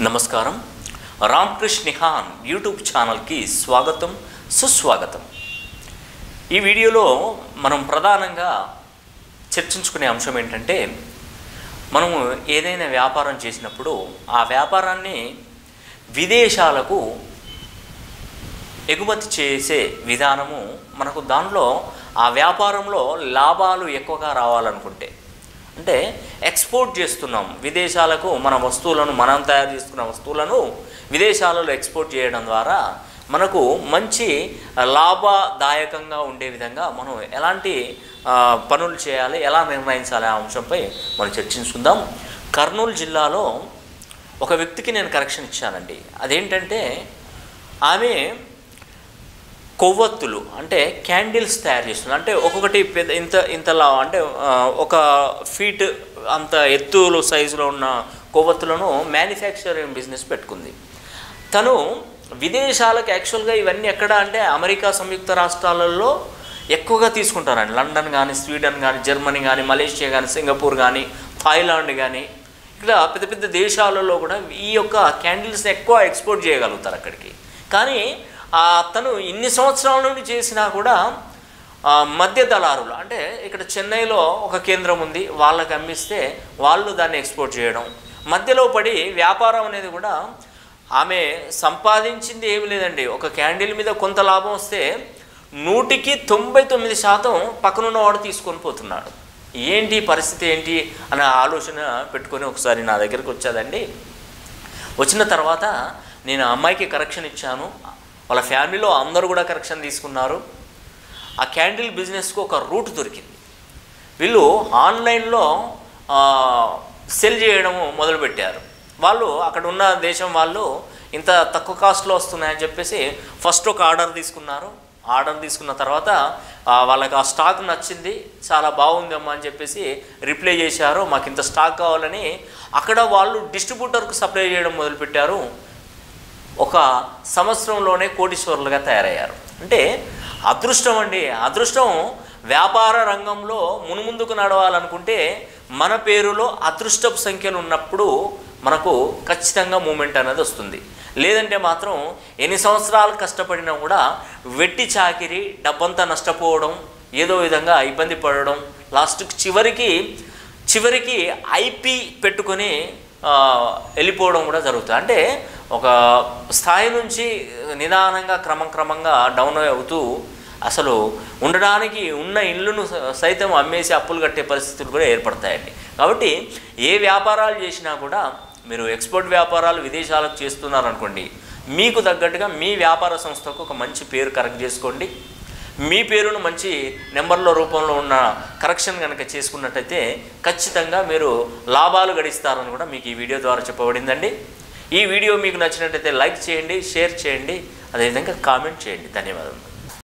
నమస్కారం రామకృష్ణ నిహాన్ యూట్యూబ్ ఛానల్కి స్వాగతం సుస్వాగతం ఈ వీడియోలో మనం ప్రధానంగా చర్చించుకునే అంశం ఏంటంటే మనము ఏదైనా వ్యాపారం చేసినప్పుడు ఆ వ్యాపారాన్ని విదేశాలకు ఎగుమతి చేసే విధానము మనకు దానిలో ఆ వ్యాపారంలో లాభాలు ఎక్కువగా రావాలనుకుంటే అంటే ఎక్స్పోర్ట్ చేస్తున్నాం విదేశాలకు మన వస్తువులను మనం తయారు చేసుకున్న వస్తువులను విదేశాలలో ఎక్స్పోర్ట్ చేయడం ద్వారా మనకు మంచి లాభదాయకంగా ఉండే విధంగా మనం ఎలాంటి ఆ, పనులు చేయాలి ఎలా నిర్ణయించాలి ఆ అంశంపై మనం చర్చించుకుందాం కర్నూలు జిల్లాలో ఒక వ్యక్తికి నేను కరెక్షన్ ఇచ్చానండి అదేంటంటే ఆమె కొవ్వొత్తులు అంటే క్యాండిల్స్ తయారు చేస్తుంది అంటే ఒక్కొక్కటి పెద్ద ఇంత ఇంతలా అంటే ఆ, ఒక ఫీట్ అంత ఎత్తులు సైజులో ఉన్న కొవ్వొత్తులను మ్యానుఫ్యాక్చరింగ్ బిజినెస్ పెట్టుకుంది తను విదేశాలకు యాక్చువల్గా ఇవన్నీ ఎక్కడ అంటే అమెరికా సంయుక్త రాష్ట్రాలలో ఎక్కువగా తీసుకుంటారండి లండన్ కానీ స్వీడన్ కానీ జర్మనీ కానీ మలేషియా కానీ సింగపూర్ కానీ థాయిలాండ్ కానీ ఇక్కడ పెద్ద పెద్ద దేశాలలో కూడా ఈ యొక్క క్యాండిల్స్ని ఎక్కువ ఎక్స్పోర్ట్ చేయగలుగుతారు అక్కడికి కానీ ఆ తను ఇన్ని సంవత్సరాల నుండి చేసినా కూడా ఆ, మధ్య దళారులు అంటే ఇక్కడ చెన్నైలో ఒక కేంద్రం ఉంది వాళ్ళకి అమ్మిస్తే వాళ్ళు దాన్ని ఎక్స్పోర్ట్ చేయడం మధ్యలో పడి వ్యాపారం అనేది కూడా ఆమె సంపాదించింది ఏమి లేదండి ఒక క్యాండిల్ మీద కొంత లాభం వస్తే నూటికి తొంభై తొమ్మిది శాతం పక్కనున్నవాడు తీసుకొని పోతున్నాడు ఏంటి పరిస్థితి ఏంటి అనే ఆలోచన పెట్టుకొని ఒకసారి నా దగ్గరికి వచ్చాదండి వచ్చిన తర్వాత నేను ఆ అమ్మాయికి కరెక్షన్ ఇచ్చాను వాళ్ళ ఫ్యామిలీలో అందరూ కూడా కరెక్షన్ తీసుకున్నారు ఆ క్యాండిల్ బిజినెస్కు ఒక రూట్ దొరికింది వీళ్ళు ఆన్లైన్లో ఆ, సెల్ చేయడం మొదలుపెట్టారు వాళ్ళు అక్కడ ఉన్న దేశం వాళ్ళు ఇంత తక్కువ కాస్ట్లో వస్తున్నాయని చెప్పేసి ఫస్ట్ ఒక ఆర్డర్ తీసుకున్నారు ఆర్డర్ తీసుకున్న తర్వాత ఆ, వాళ్ళకి ఆ స్టాక్ నచ్చింది చాలా బాగుంది అమ్మా అని చెప్పేసి రిప్లై చేశారు మాకు ఇంత స్టాక్ కావాలని అక్కడ వాళ్ళు డిస్ట్రిబ్యూటర్కు సప్లై చేయడం మొదలుపెట్టారు ఒక సంవత్సరంలోనే కోటీశ్వరులుగా తయారయ్యారు అంటే అదృష్టం అండి అదృష్టం వ్యాపార రంగంలో మునుముందుకు నడవాలనుకుంటే మన పేరులో అదృష్టపు సంఖ్యలు ఉన్నప్పుడు మనకు ఖచ్చితంగా మూమెంట్ అనేది వస్తుంది లేదంటే మాత్రం ఎన్ని సంవత్సరాలు కష్టపడినా కూడా వెట్టి చాకిరి డబ్బంతా నష్టపోవడం ఏదో విధంగా ఇబ్బంది పడడం లాస్ట్కి చివరికి చివరికి ఐపీ పెట్టుకొని ఆ, వెళ్ళిపోవడం కూడా జరుగుతుంది అంటే ఒక స్థాయి నుంచి నిదానంగా క్రమం క్రమంగా డౌన్ అవుతూ అసలు ఉండడానికి ఉన్న ఇల్లును స- సైతం అమ్మేసి అప్పులు కట్టే పరిస్థితులు కూడా ఏర్పడతాయండి కాబట్టి ఏ వ్యాపారాలు చేసినా కూడా మీరు ఎక్స్పోర్ట్ వ్యాపారాలు విదేశాలకు చేస్తున్నారనుకోండి మీకు తగ్గట్టుగా మీ వ్యాపార సంస్థకు ఒక మంచి పేరు కరెక్ట్ చేసుకోండి మీ పేరును మంచి నెంబర్ల రూపంలో ఉన్న కరెక్షన్ కనుక చేసుకున్నట్టయితే ఖచ్చితంగా మీరు లాభాలు గడిస్తారని కూడా మీకు ఈ వీడియో ద్వారా చెప్పబడిందండి ఈ వీడియో మీకు నచ్చినట్టయితే లైక్ చేయండి షేర్ చేయండి అదేవిధంగా కామెంట్ చేయండి ధన్యవాదాలు